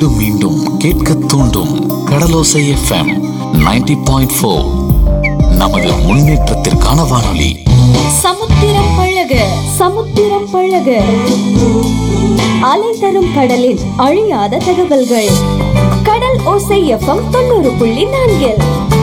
மீண்டும் மீண்டும் கேட்க தூண்டும் கடலோசை எஃப்எம் 90.4 பாயிண்ட் ஃபோர் நமது முன்னேற்றத்திற்கான வானொலி சமுத்திரம் பழக சமுத்திரம் பழக அலை தரும் கடலின் அழியாத தகவல்கள் கடல் ஓசை எஃப்எம் தொண்ணூறு புள்ளி நான்கில்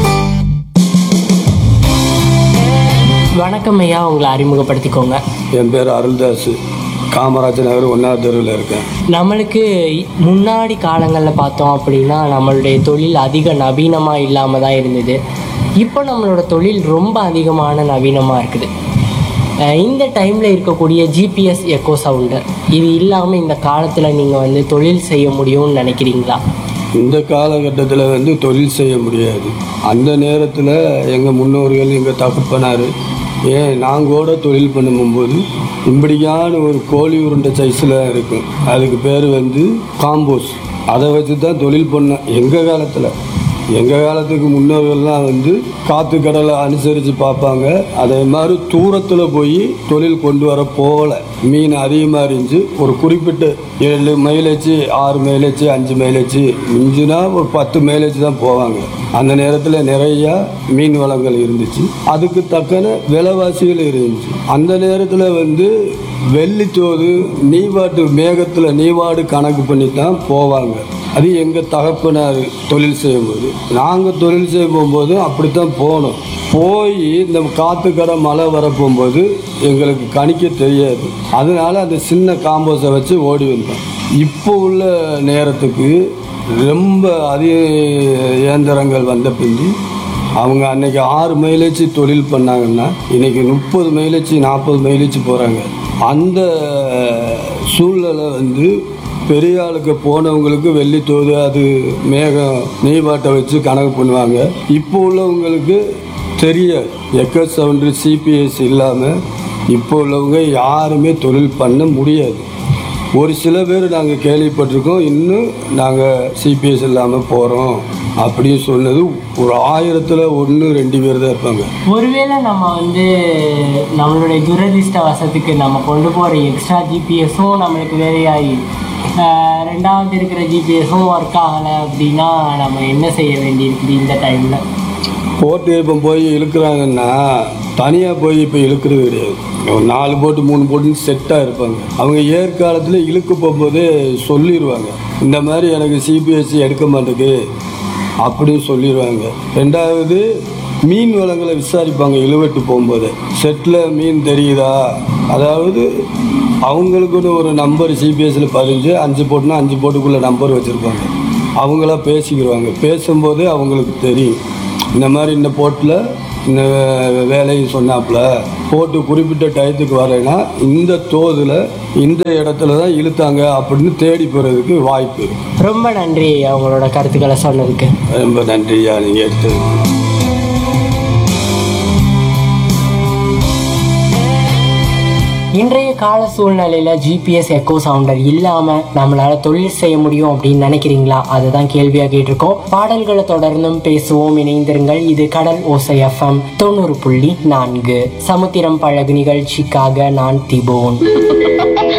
வணக்கம் ஐயா உங்களை அறிமுகப்படுத்திக்கோங்க என் பேர் அருள்தாஸ் காமராஜர் நகர் ஒன்றாவது தெருவில் இருக்கேன் நம்மளுக்கு முன்னாடி காலங்களில் பார்த்தோம் அப்படின்னா நம்மளுடைய தொழில் அதிக நவீனமாக இல்லாமல் தான் இருந்தது இப்போ நம்மளோட தொழில் ரொம்ப அதிகமான நவீனமாக இருக்குது அஹ் இந்த டைமில் இருக்கக்கூடிய ஜிபிஎஸ் எக்கோ சவுண்டர் இது இல்லாமல் இந்த காலத்தில் நீங்கள் வந்து தொழில் செய்ய முடியும்னு நினைக்கிறீங்களா இந்த காலகட்டத்தில் வந்து தொழில் செய்ய முடியாது அந்த நேரத்தில் எங்கள் முன்னோர்கள் எங்கள் தகப்பனார் ஏன் நாங்கள் கூட தொழில் பண்ணும்போது இப்படியான ஒரு கோழி உருண்டை சைஸில் இருக்கும் அதுக்கு பேர் வந்து காம்போஸ் அதை வச்சு தான் தொழில் பண்ணோம் எங்கள் காலத்தில் எங்கள் காலத்துக்கு முன்னோர்கள்லாம் வந்து காற்று கடலை அனுசரித்து பார்ப்பாங்க அதே மாதிரி தூரத்தில் போய் தொழில் கொண்டு வர போகல மீன் அதிகமாக இருந்துச்சு ஒரு குறிப்பிட்ட ஏழு மைலேஜ் ஆறு மைலேஜ் அஞ்சு மைலேஜ் மிஞ்சுனா ஒரு பத்து மைலேஜ் தான் போவாங்க அந்த நேரத்தில் நிறையா மீன் வளங்கள் இருந்துச்சு அதுக்கு தக்கன விலைவாசிகள் இருந்துச்சு அந்த நேரத்தில் வந்து வெள்ளித்தோது நீவாட்டு மேகத்தில் நீவாடு கணக்கு பண்ணி தான் போவாங்க அது எங்கள் தகப்பனார் தொழில் செய்யும்போது நாங்கள் தொழில் செய்ய போகும்போது அப்படித்தான் போனோம் போய் இந்த காற்று கடை மழை வரப்போகும்போது எங்களுக்கு கணிக்க தெரியாது அதனால அந்த சின்ன காம்போஸை வச்சு ஓடி வந்தோம் இப்போ உள்ள நேரத்துக்கு ரொம்ப அதிக இயந்திரங்கள் வந்த பிந்தி அவங்க அன்னைக்கு ஆறு மைலேஜ் தொழில் பண்ணாங்கன்னா இன்னைக்கு முப்பது மைலேஜ் நாற்பது மைலேஜ் போகிறாங்க அந்த சூழ்நிலை வந்து பெரிய ஆளுக்கு போனவங்களுக்கு வெள்ளி தோது அது மேகம் நீபாட்டை வச்சு கணக்கு பண்ணுவாங்க இப்போ உள்ளவங்களுக்கு தெரியாது எக்க சவுண்டு சிபிஎஸ் இல்லாமல் இப்போ உள்ளவங்க யாருமே தொழில் பண்ண முடியாது ஒரு சில பேர் நாங்கள் கேள்விப்பட்டிருக்கோம் இன்னும் நாங்கள் சிபிஎஸ் இல்லாமல் போகிறோம் அப்படின்னு சொன்னது ஒரு ஆயிரத்தில் ஒன்று ரெண்டு பேர் தான் இருப்பாங்க ஒருவேளை நம்ம வந்து நம்மளுடைய துரதிர்ஷ்டவசத்துக்கு நம்ம கொண்டு போகிற எக்ஸ்ட்ரா ஜிபிஎஸும் நம்மளுக்கு வேலையாகி ஆஹ் ரெண்டாவது இருக்கிற ஜிபிஎஸும் ஒர்க் ஆகலை அப்படின்னா நம்ம என்ன செய்ய வேண்டியிருக்குது இந்த டைமில் போட்டு இப்போ போய் இழுக்கிறாங்கன்னா தனியாக போய் இப்போ இழுக்கிறது கிடையாது ஒரு நாலு போட்டு மூணு போட்டு செட்டாக இருப்பாங்க அவங்க ஏற்காலத்தில் இழுக்க போகும்போதே சொல்லிடுவாங்க இந்த மாதிரி எனக்கு சிபிஎஸ்சி எடுக்க மாட்டேங்குது அப்படின்னு சொல்லிடுவாங்க ரெண்டாவது மீன் வளங்களை விசாரிப்பாங்க இழுவட்டு போகும்போது செட்டில் மீன் தெரியுதா அதாவது அவங்களுக்குன்னு ஒரு நம்பர் சிபிஎஸ்சியில் பதிஞ்சு அஞ்சு போட்டுனா அஞ்சு போட்டுக்குள்ளே நம்பர் வச்சுருப்பாங்க அவங்களா பேசிக்கிடுவாங்க பேசும்போது அவங்களுக்கு தெரியும் இந்த மாதிரி இந்த போட்டில் இந்த வே- வேலையை சொன்னாப்புல போட்டு குறிப்பிட்ட டயத்துக்கு வரலைன்னா இந்த தோதில் இந்த இடத்துல தான் இழுத்தாங்க அப்படின்னு தேடி போகிறதுக்கு வாய்ப்பு இருக்கு ரொம்ப நன்றி அவங்களோட கருத்துக்களை சொன்னதுக்கு ரொம்ப நன்றியா நீங்கள் எடுத்து இன்றைய கால சூழ்நிலையில் ஜிபிஎஸ் எக்கோ சவுண்டர் இல்லாமல் நம்மளால் தொழில் செய்ய முடியும் அப்படின்னு நினைக்கிறீங்களா அதுதான் கேள்வியாக கேட்டிருக்கோம் பாடல்களை தொடர்ந்தும் பேசுவோம் இணைந்திருங்கள் இது கடல் ஓசை எஃப்எம் தொண்ணூறு புள்ளி நான்கு சமுத்திரம் பழகு நிகழ்ச்சிக்காக நான் திபோன்